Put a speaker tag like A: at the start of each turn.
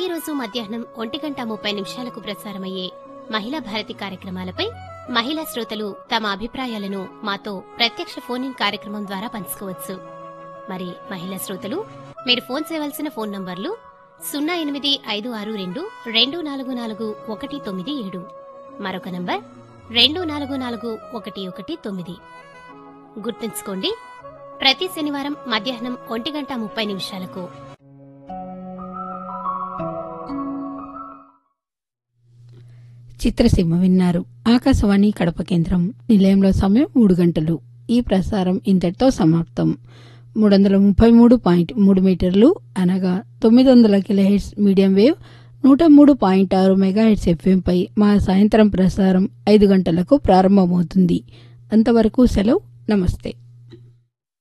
A: ప్రతిరోజు మధ్యాహ్నం ఒంటి గంట ముప్పై నిమిషాలకు ప్రసారమయ్యే మహిళా భారతి కార్యక్రమాలపై మహిళా శ్రోతలు తమ అభిప్రాయాలను మాతో ప్రత్యక్ష ఫోన్ ఇన్ కార్యక్రమం ద్వారా పంచుకోవచ్చు మరి మహిళా శ్రోతలు మీరు ఫోన్ చేయవలసిన ఫోన్ నంబర్లు సున్నా ఎనిమిది ఐదు ఆరు రెండు రెండు నాలుగు నాలుగు ఒకటి తొమ్మిది ఏడు మరొక నంబర్ రెండు నాలుగు నాలుగు ఒకటి ఒకటి తొమ్మిది గుర్తుంచుకోండి ప్రతి శనివారం మధ్యాహ్నం ఒంటి గంట ముప్పై నిమిషాలకు
B: చిత్రసీమ విన్నారు ఆకాశవాణి కడప కేంద్రం నిలయంలో సమయం మూడు గంటలు ఈ ప్రసారం ఇంతటితో సమాప్తం మూడు వందల ముప్పై మూడు పాయింట్ మూడు మీటర్లు అనగా తొమ్మిది వందల కిలోహెడ్స్ మీడియం వేవ్ నూట మూడు పాయింట్ ఆరు మెగాహెడ్స్ ఎఫ్ఎంపై మా సాయంత్రం ప్రసారం ఐదు గంటలకు ప్రారంభమవుతుంది అంతవరకు సెలవు నమస్తే